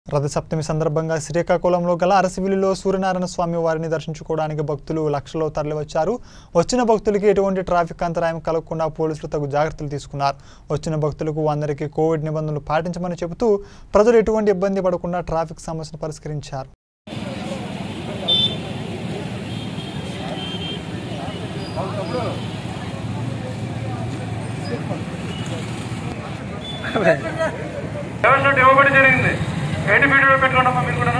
రథసప్తమి సందర్భంగా శ్రీకాకుళంలో గల అరసివిలిలో సూర్యనారాయణ స్వామి వారిని దర్శించుకోవడానికి భక్తులు లక్షలో తరలివచ్చారు వచ్చిన భక్తులకి ఎటువంటి ట్రాఫిక్ అంతరాయం కలగకుండా పోలీసులు తగు జాగ్రత్తలు తీసుకున్నారు వచ్చిన భక్తులకు అందరికీ కోవిడ్ నిబంధనలు పాటించమని చెబుతూ ప్రజలు ఎటువంటి ఇబ్బంది పడకుండా ట్రాఫిక్ సమస్యను పరిష్కరించారు డెవలప్మెంట్ ఇవ్వబడి జరిగింది ఏంటి వీడియో పెట్టుకోండి అమ్మా మీరు కూడా